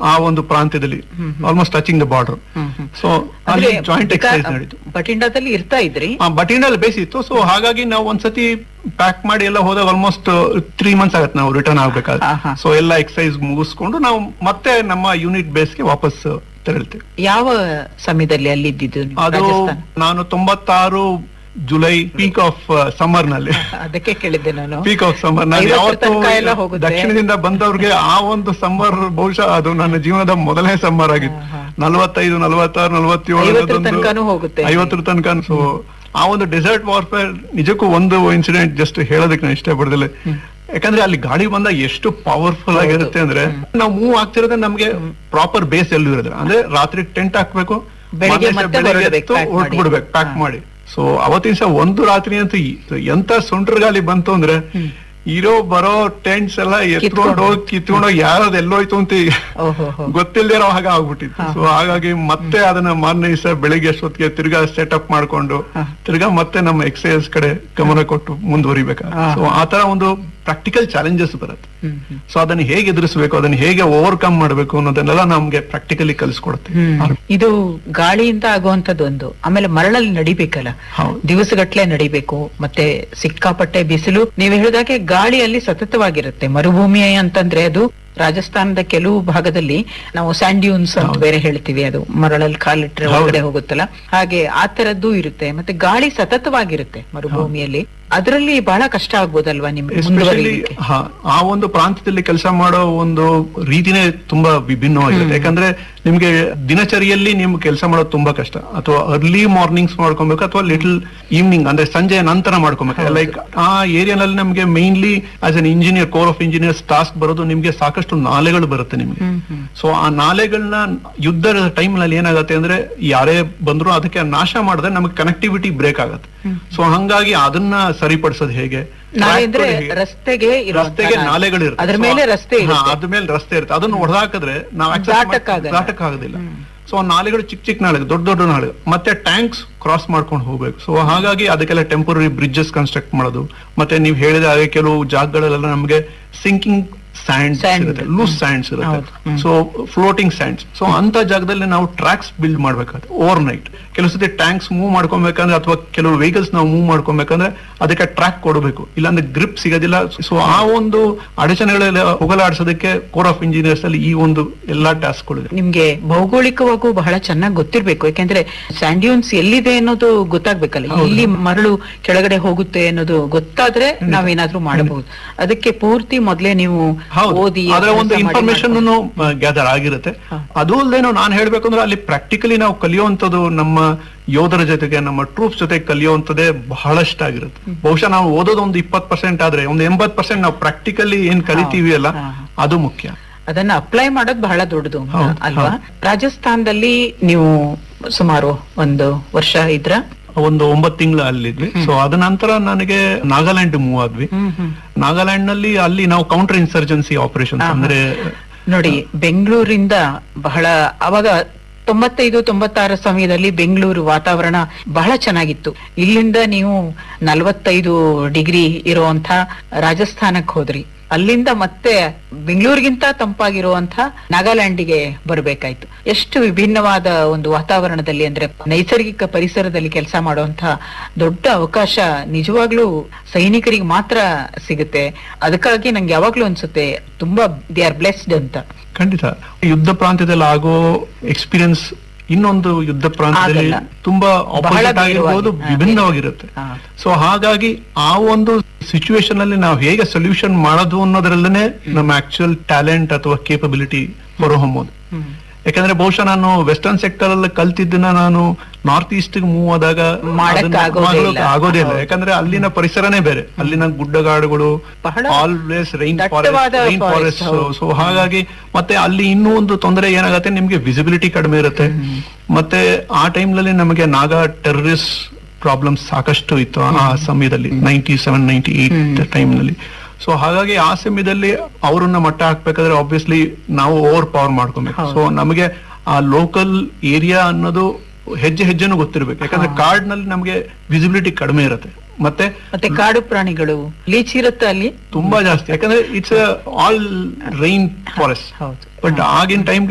ಆ ಒಂದು ಪ್ರಾಂತ್ಯದಲ್ಲಿ almost touching the border so ಅಲ್ಲಿ ಜಾಯಿಂಟ್ ಎಕ್ಸರ್ಸೈಸ್ ನಡೀತು ಬಟಿಂಡಾದಲ್ಲಿ ಇರ್ತಾ ಇದ್ರಿ ಆ ಬಟಿಂಡಲ್ಲಿ ಬೇಸಿತ್ತು ಸೊ ಹಾಗಾಗಿ ನಾವು ಒಂದ್ಸತಿ ಪ್ಯಾಕ್ ಮಾಡಿ ಎಲ್ಲ ಹೋದಾಗ ಆಲ್ಮೋಸ್ಟ್ ತ್ರೀ ಮಂತ್ಸ್ ಆಗತ್ತೆ ನಾವು ರಿಟರ್ನ್ ಹಾ, ಹಾ. ಆಗ್ಬೇಕಾದ್ರೆ ಸೊ ಎಲ್ಲ ಎಕ್ಸರ್ಸೈಸ್ ಮುಗಿಸ್ಕೊಂಡು ನಾವು ಮತ್ತೆ ನಮ್ಮ ಯೂನಿಟ್ ಬೇಸ್ಗೆ ವಾಪಸ್ ತೆರಳ್ತೀವಿ ಯಾವ ಸಮಯದಲ್ಲಿ ಅಲ್ಲಿದ್ದಿದ್ದು ನೀವು? ಅದು ರಾಜಸ್ಥಾನ ನಾನು ತೊಂಬತ್ತಾರು ಜುಲೈ ಪೀಕ್ ಆಫ್ ಸಮ್ಮರ್ ನಲ್ಲಿ ಅದಕ್ಕೆ ಕೇಳಿದ್ದೆ ನಾನು ಪೀಕ್ ಆಫ್ ಸಮ್ಮರ್ ನಾನು ಐವತ್ತರ ಯಾವತ್ತೂ ತನಕ ಎಲ್ಲ ಹೋಗುತ್ತೆ. ದಕ್ಷಿಣದಿಂದ ಬಂದವ್ರಿಗೆ ಆ ಒಂದು ಸಮ್ಮರ್ ಬಹುಶಃ ಅದು ನನ್ನ ಜೀವನದ ಮೊದಲನೇ ಸಮ್ಮರ್ ಆಗಿತ್ತು ಹಾ, ಹಾ. ನಲವತ್ತೈದು ನಲವತ್ತಾರು ನಲವತ್ತೇಳು ಐವತ್ತರ ಅನ್ನೋದೊಂದು- ತನಕನೂ ಹೋಗುತ್ತೆ. ಐವತ್ತರ ತನಕ ಸೊ ಆ ಒಂದು ಡೆಸರ್ಟ್ ವಾರ್ಫೇರ್ ನಿಜಕ್ಕೂ ಒಂದು ಇನ್ಸಿಡೆಂಟ್ ಜಸ್ಟ್ ಹೇಳೋದಕ್ಕೆ ನಾನು ಇಷ್ಟಪಡ್ದಿಲ್ಲ ಯಾಕಂದ್ರೆ ಅಲ್ಲಿ ಗಾಳಿ ಬಂದಾಗ ಎಷ್ಟು ಪವರ್ಫುಲ್ ಆಗಿರುತ್ತೆ ಅಂದ್ರೆ ನಾವು ಮೂವ್ ಆಗ್ತಿರೋದ್ರೆ ನಮ್ಗೆ ಪ್ರಾಪರ್ ಬೇಸ್ ಎಲ್ಲೂ ಇರೋದಿಲ್ಲ ಅಂದ್ರೆ ರಾತ್ರಿ ಟೆಂಟ್ ಹಾಕ್ಬೇಕು ಬೆಳಿಗ್ಗೆ ಮಾರನೇ ಮತ್ತೆ ಬೆಳಿಗ್ಗೆ ಹೊರಡ್ಬೇಕು, ಎದ್ದು pack ಮಾಡಿ. ಹೊರಟ್ಬಿಡ್ಬೇಕು ಪ್ಯಾಕ್ ಹಾ. ಮಾಡಿ ಸೊ ಅವತ್ತಿನ ದಿವಸ ಒಂದು ರಾತ್ರಿ ಅಂತೂ ಈ- ಎಂತ ಸುಂಟ್ರ ಗಾಲಿ ಬಂತು ಅಂದ್ರೆ ಇರೋ ಬರೋ ಟೆಂಟ್ಸ್ ಎಲ್ಲ ಎತ್ಕೊಂಡು ಹೋಗಿ ಕಿತ್ಕೊಂಡು ಹೋಗಿ ಯಾರದ್ ಎಲ್ಲೋಯ್ತು ಅಂತ ಈ- ಓಹೋ ಹೋ. ಗೊತ್ತಿಲ್ಲದೆ ಇರೋ ಹಾಗೆ ಆಗ್ಬಿಟ್ಟಿತ್ತು ಸೊ ಹಾಗಾಗಿ ಮತ್ತೆ ಅದನ್ನ ಮಾರನೇ ದಿವಸ ಬೆಳಿಗ್ಗೆ ಅಷ್ಟೊತ್ತಿಗೆ ತಿರ್ಗಾ ಸೆಟಪ್ ಮಾಡ್ಕೊಂಡು ತಿರ್ಗಾ ಮತ್ತೆ ನಮ್ಮ ಎಕ್ಸರ್ಸೈಸ್ ಕಡೆ ಗಮನ ಕೊಟ್ಟು ಮುಂದುವರಿಬೇಕಾಗುತ್ತೆ ಸೊ ಆ ತರ ಒಂದು ಪ್ರಾಕ್ಟಿಕಲ್ ಚಾಲೆಂಜಸ್ ಬರುತ್ತೆ ಹ್ಮ್, ಹ್ಮ್. ಸೊ ಅದನ್ನ ಹೇಗೆ ಎದುರಿಸಬೇಕು ಅದನ್ನ ಹೇಗೆ ಓವರ್ಕಮ್ ಮಾಡಬೇಕು ಅನ್ನೋದನ್ನೆಲ್ಲ ನಮ್ಗೆ ಪ್ರಾಕ್ಟಿಕಲಿ ಕಲಿಸ್ಕೊಡುತ್ತೆ ಹ್ಮ್. ಇದು ಗಾಳಿಯಿಂದ ಆಗುವಂತದ್ದು ಒಂದು ಆಮೇಲೆ ಮರಳಲ್ಲಿ ನಡಿಬೇಕಲ್ಲ ಹೌದು. ದಿವಸಗಟ್ಲೆ ನಡಿಬೇಕು ಮತ್ತೆ ಸಿಕ್ಕಾಪಟ್ಟೆ ಬಿಸಿಲು ನೀವು ಹೇಳಿದಾಗೆ ಗಾಳಿಯಲ್ಲಿ ಸತತವಾಗಿರುತ್ತೆ ಮರುಭೂಮಿ ಅಂತಂದ್ರೆ ಅದು ರಾಜಸ್ಥಾನದ ಕೆಲವು ಭಾಗದಲ್ಲಿ ನಾವು ಸ್ಯಾಂಡ್ಯೂನ್ಸ್ ಅಂತ ಬೇರೆ ಹೇಳ್ತೀವಿ ಅದು ಮರಳಲ್ಲಿ ಕಾಲಿಟ್ರೆ ಒಳಗಡೆ ಹೋಗುತ್ತಲ್ಲ ಹಾಗೆ ಆ ತರದ್ದು ಇರುತ್ತೆ ಮತ್ತೆ ಗಾಳಿ ಸತತವಾಗಿರುತ್ತೆ ಮರುಭೂಮಿಯಲ್ಲಿ ಅದರಲ್ಲಿ ಬಹಳ ಕಷ್ಟ ಆಗ್ಬೋದಲ್ವಾ ನಿಮ್ಗೆ ಎಸ್ಪೆಷಲಿ ಮುಂದುವರಿಲಿಕ್ಕೆ ಆ ಒಂದು ಪ್ರಾಂತ್ಯದಲ್ಲಿ ಕೆಲಸ ಮಾಡೋ ಒಂದು ರೀತಿನೇ ತುಂಬಾ ವಿಭಿನ್ನವಾಗಿರುತ್ತೆ ಯಾಕಂದ್ರೆ ನಿಮ್ಗೆ ದಿನಚರಿಯಲ್ಲಿ ನಿಮ್ಗೆ ಕೆಲಸ ಮಾಡೋದು ತುಂಬಾ ಕಷ್ಟ ಅಥವಾ ಅರ್ಲಿ ಮಾರ್ನಿಂಗ್ಸ್ ಮಾಡ್ಕೊಬೇಕು ಅಥವಾ ಲಿಟಲ್ ಈವ್ನಿಂಗ್ ಅಂದ್ರೆ ಸಂಜೆ ನಂತರ ಮಾಡ್ಕೊಬೇಕು ಲೈಕ್ ಆ ಏರಿಯಾನಲ್ಲಿ ನಮ್ಗೆ mainly as an engineer corps of engineers task ಬರೋದು ನಿಮ್ಗೆ ಸಾಕಷ್ಟು ನಾಲೆಗಳು ಬರುತ್ತೆ ನಿಮ್ಗೆ ಹ್ಮ್ ಹ್ಮ್ ಸೊ ಆ ನಾಲೆಗಳನ್ನ ಯುದ್ಧದ ಟೈಮ್ ನಲ್ಲಿ ಏನಾಗುತ್ತೆ ಅಂದ್ರೆ ಯಾರೇ ಬಂದ್ರು ಅದಕ್ಕೆ ನಾಶ ಮಾಡಿದ್ರೆ ನಮಗೆ ಕನೆಕ್ಟಿವಿಟಿ ಬ್ರೇಕ್ ಆಗುತ್ತೆ ಸೊ ಹಂಗಾಗಿ ಅದನ್ನ ಸರಿಪಡಿಸೋದು ಹೇಗೆ ನಾಳೆ ಅಂದ್ರೆ Track ಗಳು ಹೇಗೆ? ರಸ್ತೆಗೆ ಇರುವಂತ ರಸ್ತೆಗೆ ನಾಲೆ. ನಾಲೆಗಳು ಇರುತ್ತೆ ಅದ್ರ So, ಮೇಲೆ ರಸ್ತೆ ಹಾ, ಇರುತ್ತೆ ಅದ್ರ ಮೇಲೆ ರಸ್ತೆ ಇರುತ್ತೆ ಅದನ್ನ ಹೊಡೆದಾಕಿದ್ರೆ ನಾವು access ಮಾಡ್- ದಾಟಕ್ಕಾಗಲ್ಲ. ದಾಟಕ್ಕಾಗೋದಿಲ್ಲ ಸೊ ನಾಲೆಗಳು ಚಿಕ್ಕ ಚಿಕ್ಕ ನಾಳೆ ದೊಡ್ಡ ದೊಡ್ಡ ನಾಳೆ ಮತ್ತೆ ಟ್ಯಾಂಕ್ಸ್ ಕ್ರಾಸ್ ಮಾಡ್ಕೊಂಡು ಹೋಗ್ಬೇಕು ಸೊ ಹಾಗಾಗಿ ಅದಕ್ಕೆಲ್ಲ ಟೆಂಪರರಿ ಬ್ರಿಡ್ಜಸ್ ಕನ್ಸ್ಟ್ರಕ್ಟ್ ಮಾಡೋದು ಮತ್ತೆ ನೀವು ಹೇಳಿದ ಹಾಗೆ ಕೆಲವು ಜಾಗಗಳೆಲ್ಲ ನಮಗೆ ಸಿಂಕಿಂಗ್ ಸ್ಯಾಂಡ್ಸ್ Sand. ಇರುತ್ತೆ ಲೂಸ್ ಸ್ಯಾಂಡ್ಸ್ ಇರುತ್ತೆ ಹೌದು. ಹ್ಮ್. ಸೊ ಫ್ಲೋಟಿಂಗ್ ಸ್ಯಾಂಡ್ಸ್ ಸೊ ಅಂತ ಜಾಗದಲ್ಲಿ ನಾವು ಟ್ರ್ಯಾಕ್ಸ್ ಬಿಲ್ಡ್ ಮಾಡ್ಬೇಕಾಗುತ್ತೆ ಓವರ್ ನೈಟ್ ಕೆಲವು ಸತಿ ಟ್ಯಾಂಕ್ಸ್ ಮೂವ್ ಮಾಡ್ಕೊಬೇಕಂದ್ರೆ ಅಥವಾ ಕೆಲವು ವೆಹಿಕಲ್ಸ್ ನಾವು ಮೂವ್ ಮಾಡ್ಕೊಬೇಕಂದ್ರೆ ಅದಕ್ಕೆ ಟ್ರ್ಯಾಕ್ ಕೊಡಬೇಕು ಇಲ್ಲಾಂದ್ರೆ ಗ್ರಿಪ್ ಸಿಗೋದಿಲ್ಲ ಸೊ ಆ ಒಂದು ಅಡಚಣೆಗಳೆಲ್ಲ ಹೋಗಲಾಡಿಸೋದಕ್ಕೆ ಕೋರ್ ಆಫ್ ಇಂಜಿನಿಯರ್ಸ್ ಅಲ್ಲಿ ಈ ಒಂದು ಎಲ್ಲಾ ಟಾಸ್ಕ್ಗಳು ಇದೆ ನಿಮ್ಗೆ ಭೌಗೋಳಿಕವಾಗೂ ಬಹಳ ಚೆನ್ನಾಗಿ ಗೊತ್ತಿರ್ಬೇಕು ಯಾಕಂದ್ರೆ ಸ್ಯಾಂಡ್ಯೂನ್ಸ್ ಎಲ್ಲಿದೆ ಅನ್ನೋದು ಗೊತ್ತಾಗ್ಬೇಕಲ್ಲ ಎಲ್ಲಿ ಮರಳು ಕೆಳಗಡೆ ಹೋಗುತ್ತೆ ಅನ್ನೋದು ಗೊತ್ತಾದ್ರೆ ನಾವೇನಾದ್ರೂ ಮಾಡಬಹುದು ಅದಕ್ಕೆ ಪೂರ್ತಿ ಮೊದ್ಲೇ ನೀವು ಹೌದು ಓದಿ ಅದರ ಅಭ್ಯಾಸ ಒಂದು ಮಾಡಿ ಇನ್ಫಾರ್ಮೇಶನ್ ಗ್ಯಾದರ್ ಆಗಿರುತ್ತೆ ಅದು ಅಲ್ದೇನೋ ನಾನು ಹೇಳ್ಬೇಕಂದ್ರೆ ಅಲ್ಲಿ ಪ್ರಾಕ್ಟಿಕಲಿ ನಾವು ಕಲಿಯುವಂತದ್ದು ನಮ್ಮ ಯೋಧರ ಜೊತೆಗೆ ನಮ್ಮ ಟ್ರೂಪ್ಸ್ ಜೊತೆ ಕಲಿಯುವಂತದ್ದೇ ಬಹಳಷ್ಟಾಗಿರುತ್ತೆ ಬಹುಶಃ ನಾವು ಓದೋದು ಒಂದು ಇಪ್ಪತ್ ಪರ್ಸೆಂಟ್ ಆದ್ರೆ ಒಂದು ಎಂಬತ್ ಪರ್ಸೆಂಟ್ ನಾವು ಪ್ರಾಕ್ಟಿಕಲಿ ಏನ್ ಕಲಿತೀವಿ ಅಲ್ಲ ಹಾ. ಅದು ಮುಖ್ಯ ಅದನ್ನ ಅಪ್ಲೈ ಮಾಡೋದು ಬಹಳ ದೊಡ್ಡದು ಹೌದು, ಅಲ್ವಾ ರಾಜಸ್ಥಾನದಲ್ಲಿ ನೀವು ಸುಮಾರು ಒಂದು ವರ್ಷ ಇದ್ರ ಒಂದು ಒಂಬತ್ತು ತಿಂಗಳು ಅಲ್ಲಿದ್ವಿ ಸೊ ಅದ ನಂತರ ನನಗೆ ನಾಗಾಲ್ಯಾಂಡ್ ಮೂವ್ ಆದ್ವಿ ಹ್ಮ್ ಹ್ಮ್ ನಾಗಾಲ್ಯಾಂಡ್ ನಲ್ಲಿ ಅಲ್ಲಿ ನಾವು ಕೌಂಟರ್ ಇನ್ಸರ್ಜೆನ್ಸಿ ಆಪರೇಷನ್ ಅಂದ್ರೆ ನೋಡಿ ಬೆಂಗಳೂರಿಂದ ಬಹಳ ಅವಾಗ ತೊಂಬತ್ತೈದು ತೊಂಬತ್ತಾರ ಸಮಯದಲ್ಲಿ ಬೆಂಗಳೂರು ವಾತಾವರಣ ಬಹಳ ಚೆನ್ನಾಗಿತ್ತು ಇಲ್ಲಿಂದ ನೀವು ನಲವತ್ತೈದು ಡಿಗ್ರಿ ಇರುವಂತ ರಾಜಸ್ಥಾನಕ್ಕೆ ಹೋದ್ರಿ ಅಲ್ಲಿಂದ ಮತ್ತೆ ಬೆಂಗಳೂರಿಗಿಂತ ತಂಪಾಗಿರುವಂತ ನಾಗಾಲ್ಯಾಂಡಿಗೆ ಬರ್ಬೇಕಾಯ್ತು ಎಷ್ಟು ವಿಭಿನ್ನವಾದ ಒಂದು ವಾತಾವರಣದಲ್ಲಿ ಅಂದ್ರೆ ನೈಸರ್ಗಿಕ ಪರಿಸರದಲ್ಲಿ ಕೆಲಸ ಮಾಡುವಂತ ದೊಡ್ಡ ಅವಕಾಶ ನಿಜವಾಗ್ಲೂ ಸೈನಿಕರಿಗೆ ಮಾತ್ರ ಸಿಗುತ್ತೆ ಅದಕ್ಕಾಗಿ ನಂಗೆ ಯಾವಾಗ್ಲೂ ಅನ್ಸುತ್ತೆ ತುಂಬಾ ದೇ ಆರ್ ಬ್ಲೆಸ್ಡ್ ಅಂತ ಖಂಡಿತ ಯುದ್ಧ ಪ್ರಾಂತ್ಯದಲ್ಲಿ ಆಗೋ ಎಕ್ಸ್ಪೀರಿಯನ್ಸ್ ಇನ್ನೊಂದು ಯುದ್ಧ ಪ್ರಾಂತ್ಯದಲ್ಲಿ ಆಗಲ್ಲ. ತುಂಬಾ ಬಹಳ ಆಪೋಸಿಟ್ ಆಗಿರ್ಬೋದು ಭಿನ್ನವಾಗಿ. ಹಾ, ವಿಭಿನ್ನವಾಗಿರುತ್ತೆ ಹಾ. ಸೊ ಹಾಗಾಗಿ ಆ ಒಂದು ಸಿಚುವೇಶನ್ ಅಲ್ಲಿ ನಾವು ಹೇಗೆ ಸೊಲ್ಯೂಷನ್ ಮಾಡೋದು ಅನ್ನೋದ್ರಲ್ಲೇ ನಮ್ಮ ಆಕ್ಚುಯಲ್ ಟ್ಯಾಲೆಂಟ್ ಅಥವಾ ಕೇಪಬಿಲಿಟಿ ಹೊರಹೊಮ್ಮೋದು ಯಾಕಂದ್ರೆ ಬಹುಶಃ ನಾನು ವೆಸ್ಟರ್ನ್ ಸೆಕ್ಟರ್ ಅಲ್ಲಿ ಕಲ್ತಿದ್ದನ್ನ ನಾನು ನಾರ್ತ್ ಈಸ್ಟ್ ಮೂವ್ ಆದಾಗ ಮಾಡಕ್ ಅದನ್ನ ಆಗೋದೇ ಮಾಡ್ಲಿಕ್ಕೆ ಇಲ್ಲ. ಆಗೋದೇ ಇಲ್ಲ ಹೌದು. ಯಾಕಂದ್ರೆ ಅಲ್ಲಿನ ಪರಿಸರನೇ ಬೇರೆ ಅಲ್ಲಿನ ಗುಡ್ಡಗಾಡುಗಳು ಬಹಳ ಆಲ್ವೇಸ್ ರೈನ್ ದಟ್ಟವಾದ ಫಾರೆಸ್ಟ್ ರೈನ್ forest, ಫಾರೆಸ್ಟ್ ಹೌದು. ಸೊ ಹಾಗಾಗಿ ಮತ್ತೆ ಅಲ್ಲಿ ಇನ್ನೂ ಒಂದು ತೊಂದರೆ ಏನಾಗುತ್ತೆ ನಿಮ್ಗೆ ವಿಸಿಬಿಲಿಟಿ ಕಡಿಮೆ ಇರುತ್ತೆ ಮತ್ತೆ ಆ ಟೈಮ್ ನಲ್ಲಿ ನಮಗೆ ನಾಗಾ ಟೆರರಿಸ್ಟ್ ಪ್ರಾಬ್ಲಮ್ ಸಾಕಷ್ಟು ಇತ್ತು ಆ ಸಮಯದಲ್ಲಿ ninety seven ninety eight time ನಲ್ಲಿ ಸೊ ಹಾಗಾಗಿ ಆ ಸಮಯದಲ್ಲಿ ಅವರನ್ನ ಮಟ್ಟ ಹಾಕ್ಬೇಕಾದ್ರೆ ಆಬ್ವಿಯಸ್ಲಿ ನಾವು ಓವರ್ ಪವರ್ ಮಾಡ್ಕೊಬೇಕು ಸೊ ನಮಗೆ ಆ ಲೋಕಲ್ ಏರಿಯಾ ಅನ್ನೋದು ಹೆಜ್ಜೆ ಹೆಜ್ಜೆನೂ ಗೊತ್ತಿರ್ಬೇಕು ಯಾಕಂದ್ರೆ ಕಾರ್ಡ್ ನಲ್ಲಿ ನಮಗೆ ವಿಸಿಬಿಲಿಟಿ ಕಡಿಮೆ ಇರುತ್ತೆ ಮತ್ತೆ ಮತ್ತೆ ಕಾಡು ಪ್ರಾಣಿಗಳು ಲೀಚ್ ಇರುತ್ತೆ ಅಲ್ಲಿ ತುಂಬಾ ಜಾಸ್ತಿ ಯಾಕಂದ್ರೆ ಇಟ್ಸ್ ಆಲ್ ರೈನ್ ಫಾರೆಸ್ಟ್ ಹೌದು ಬಟ್ ಆಗಿನ ಟೈಮ್